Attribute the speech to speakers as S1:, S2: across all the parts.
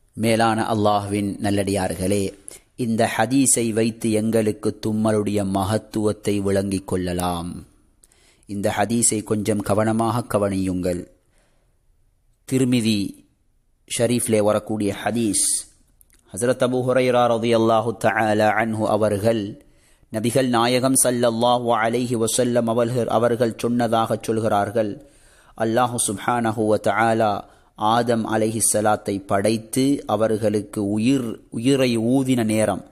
S1: மேலான அல்லாஹ்வின் நல்லடியார்களே இந்த ஹதீஸை வைத்து எங்களுக்கு தும்மலுடைய மகத்துவத்தை விளங்கிக் கொள்ளலாம் இந்த ஹதீஸை கொஞ்சம் கவனமாக கவனியுங்கள் திருமிதி ஷரீஃப்லே வரக்கூடிய ஹதீஸ் ஹசரத் அபு ஹுரைரா ரதியல்லாஹு தஆலா அன்ஹு அவர்கள் நபிகள் நாயகம் ஸல்லல்லாஹு அலைஹி வஸல்லம் அவர்கள் அவர்கள் சொன்னதாக சொல்கிறார்கள் அல்லாஹு சுப்ஹானஹு வ தஆலா ஆதம் அலைஹி ஸலாத்தை படைத்து அவர்களுக்கு உயிர் உயிரை ஊதின நேரம்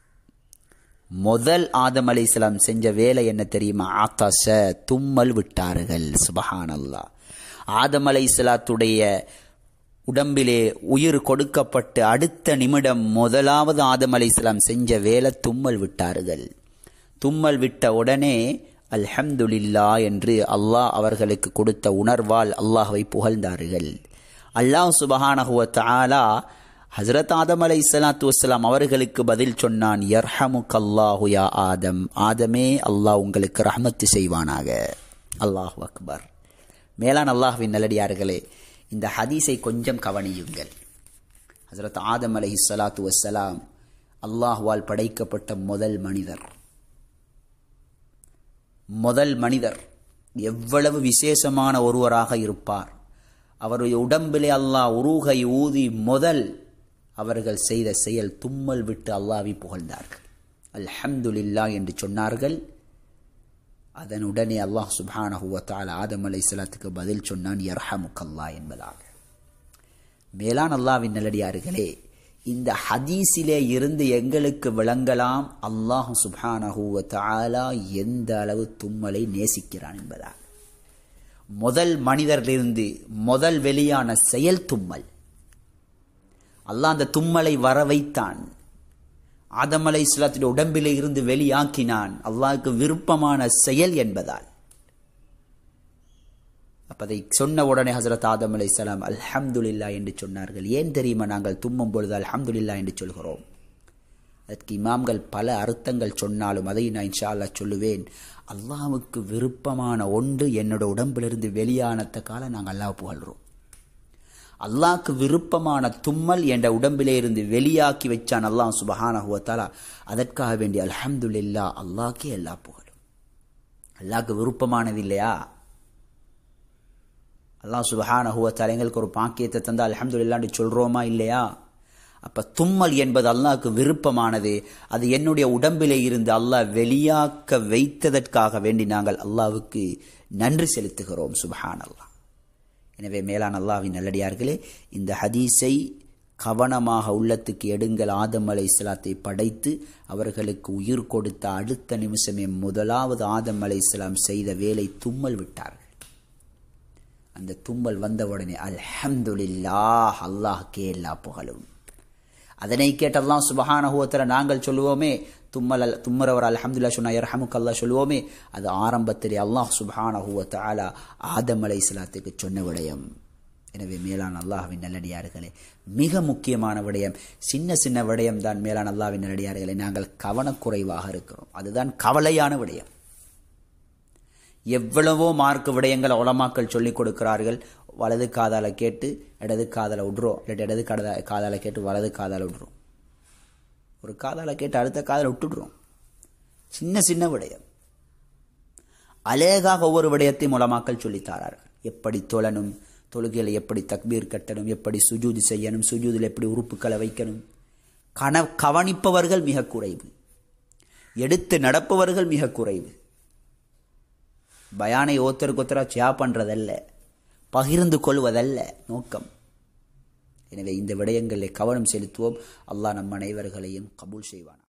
S1: முதல் ஆதம் அலைஹிஸ்ஸலாம் செஞ்ச வேலை என்ன தெரியுமா ஆத்தாச தும்மல் விட்டார்கள் சுபஹானல்லாஹ் ஆதம் அலைஹிஸ்ஸலாத்துடைய உடம்பிலே உயிர் கொடுக்கப்பட்டு அடுத்த நிமிடம் முதலாவது ஆதம் அலைஹிஸ்ஸலாம் செஞ்ச வேலை தும்மல் விட்டார்கள் தும்மல் விட்ட உடனே அல்ஹம்துலில்லா என்று அல்லாஹ் அவர்களுக்கு கொடுத்த உணர்வால் அல்லாஹ்வை புகழ்ந்தார்கள் அல்லாஹ் சுபஹானஹுவ தஆலா ஹசரத் ஆதம் அலை இஸ்லாத்து வஸ்லாம் அவர்களுக்கு பதில் சொன்னான் யர்ஹமு கல்லாஹு யா ஆதம் ஆதமே அல்லாஹ் உங்களுக்கு ரஹமத்து செய்வானாக அல்லாஹ் அக்பர் மேலான் அல்லாஹ்வின் நல்லடியார்களே இந்த ஹதீஸை கொஞ்சம் கவனியுங்கள் ஹசரத் ஆதம் அலை இஸ்லாத்து வஸ்ஸலாம் அல்லாஹ்வால் படைக்கப்பட்ட முதல் மனிதர் முதல் மனிதர் எவ்வளவு விசேஷமான ஒருவராக இருப்பார் அவருடைய உடம்பிலே அல்லாஹ் உருகை ஊதி முதல் அவர்கள் செய்த செயல் தும்மல் விட்டு அல்லாவை புகழ்ந்தார்கள் அல்ஹம்துலில்லா என்று சொன்னார்கள் அதனுடனே அல்லாஹ் சுபானஹுவத்தால் ஆதம் அலை சலாத்துக்கு பதில் சொன்னான் யர்ஹமுக்கல்லா என்பதாக மேலான் அல்லாவின் நல்லடியார்களே இந்த ஹதீஸிலே இருந்து எங்களுக்கு விளங்கலாம் அல்லாஹ் சுபானஹுவ தாலா எந்த அளவு தும்மலை நேசிக்கிறான் என்பதாக முதல் மனிதரிலிருந்து முதல் வெளியான செயல் தும்மல் அல்லாஹ் அந்த தும்மலை வர வைத்தான் ஆதம் அலை இஸ்லாத்துடைய உடம்பிலே இருந்து வெளியாக்கினான் அல்லாஹுக்கு விருப்பமான செயல் என்பதால் அப்பதை சொன்ன உடனே ஹசரத் ஆதம் அலை சலாம் அல்ஹம்துலில்லா என்று சொன்னார்கள் ஏன் தெரியுமா நாங்கள் தும்மும் பொழுது அல்ஹம்துலில்லா என்று சொல்கிறோம் அதற்கு இமாம்கள் பல அர்த்தங்கள் சொன்னாலும் அதை நான் இன்ஷா அல்லா சொல்லுவேன் அல்லாவுக்கு விருப்பமான ஒன்று என்னோட உடம்பிலிருந்து வெளியானத்த காலம் நாங்கள் அல்லாஹ் புகழ்கிறோம் அல்லாஹ்க்கு விருப்பமான தும்மல் என்ற உடம்பிலே இருந்து வெளியாக்கி வச்சான் அல்லாஹ் சுபஹானஹுவத்தாலா அதற்காக வேண்டிய அல்ஹம்துலில்லா அல்லாஹ்க்கே எல்லா புகழும் அல்லாஹ்க்கு விருப்பமானது இல்லையா அல்லாஹ் சுபஹானஹுவத்தாலா எங்களுக்கு ஒரு பாக்கியத்தை தந்தா அல்ஹம்துலில்லான்னு சொல்கிறோமா இல்லையா அப்ப தும்மல் என்பது அல்லாஹ்க்கு விருப்பமானது அது என்னுடைய உடம்பிலே இருந்து அல்லாஹ் வெளியாக்க வைத்ததற்காக வேண்டி நாங்கள் அல்லாவுக்கு நன்றி செலுத்துகிறோம் சுபஹான் அல்லாஹ் எனவே மேலான அல்லாவின் நல்லடியார்களே இந்த ஹதீஸை கவனமாக உள்ளத்துக்கு எடுங்கள் ஆதம் அலை இஸ்லாத்தை படைத்து அவர்களுக்கு உயிர் கொடுத்த அடுத்த நிமிஷமே முதலாவது ஆதம் அலை இஸ்லாம் செய்த வேலை தும்மல் விட்டார்கள் அந்த தும்மல் வந்த உடனே அல்ஹம்துலில்லா அல்லாஹ்க்கே எல்லா புகழும் அதனை கேட்டெல்லாம் சுபஹானஹுவத்தில் நாங்கள் சொல்லுவோமே தும்மல் தும்மரவர் அல்ஹம்துல்லா சொன்னா யர்ஹமுக் அல்லா சொல்லுவோமே அது ஆரம்பத்திலே அல்லாஹ் சுபஹானஹுவ தாலா ஆதம் அலை இஸ்லாத்துக்கு சொன்ன விடயம் எனவே மேலான அல்லாஹ்வின் நல்லடியார்களே மிக முக்கியமான விடயம் சின்ன சின்ன விடயம் தான் மேலான அல்லாஹ்வின் நல்லடியார்களை நாங்கள் கவனக்குறைவாக இருக்கிறோம் அதுதான் கவலையான விடயம் எவ்வளவோ மார்க் விடயங்கள் உலமாக்கள் சொல்லிக் கொடுக்கிறார்கள் வலது காதால கேட்டு இடது காதால விட்றோம் இல்லாட்டி இடது காதா காதால கேட்டு வலது காதால விட்றோம் ஒரு காதால கேட்டு அடுத்த காதால விட்டுடுறோம் சின்ன சின்ன விடயம் அலேகாக ஒவ்வொரு விடயத்தையும் உலமாக்கள் சொல்லித்தாரார்கள் எப்படி தொழணும் தொழுகையில் எப்படி தக்பீர் கட்டணும் எப்படி சுஜூதி செய்யணும் சுஜூதில் எப்படி உறுப்புக்களை வைக்கணும் கன கவனிப்பவர்கள் மிக குறைவு எடுத்து நடப்பவர்கள் மிக குறைவு பயானை ஒருத்தருக்கு ஒருத்தரா சியா பண்றதல்ல பகிர்ந்து கொள்வதல்ல நோக்கம் எனவே இந்த விடயங்களில் கவனம் செலுத்துவோம் அல்லாஹ் நம் அனைவர்களையும் கபூல் செய்வான்